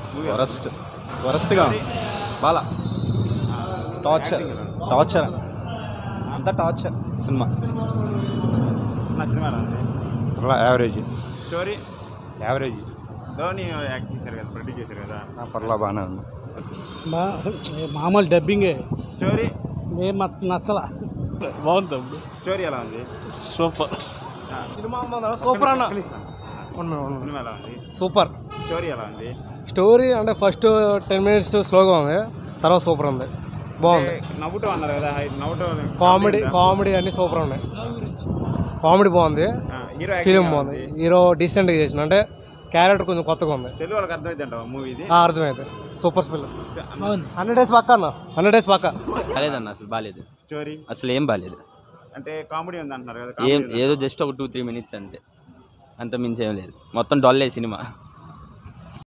Worst వరస్ట్గా బాలా torture torture అంతా టార్చర్ సినిమా నా సినిమా ఎలా ఉంది average story average Dhoni act చేశారు కదా ప్రొడ్యూస్ చేశారు కదా పర్లా బాగానే ఉంది బా మామూలు డబ్బింగే స్టోరీ ఏం మత్ నచ్చలా బాగుంది తమ్ముడు స్టోరీ ఎలా ఉంది సూపర్ ఆ, సూపర్ అన్న సినిమా ఎలా ఉంది సూపర్ స్టోరీ ఎలా ఉంది స్టోరీ అంటే ఫస్ట్ టెన్ మినిట్స్ స్లోగా ఉంది తర్వాత సూపర్ ఉంది బాగుంది అంటే నవ్వుటో అన్నారు కదా హై- నవ్వుటో కామెడీ కామెడీ అన్ని సూపర్ ఉన్నాయి కామెడీ బాగుంది హీరో ఫిలిం బాగుంది హీరో డీసెంట్గా చేసిన అంటే క్యారెక్టర్ కొంచెం కొత్తగా ఉంది తెలుగు వాళ్ళకి అర్థమైతే అంటావా మూవీ ఇది ఆ, అర్థమైంది సూపర్ ఫిల్మ్ హండ్రెడ్ డేస్ పక్క అన్న హండ్రెడ్ డేస్ పక్క బాలేదన్న అసలు బాలేదు స్టోరీ అసలు ఏం బాలేదు అంటే కామెడీ ఉంది అంటున్నారు కదా ఏం comedy ఉందా? ఏదో జస్ట్ ఒక టూ త్రీ మినిట్స్ అంతే అంత మించి ఏం లేదు మొత్తం డొల్లే సినిమా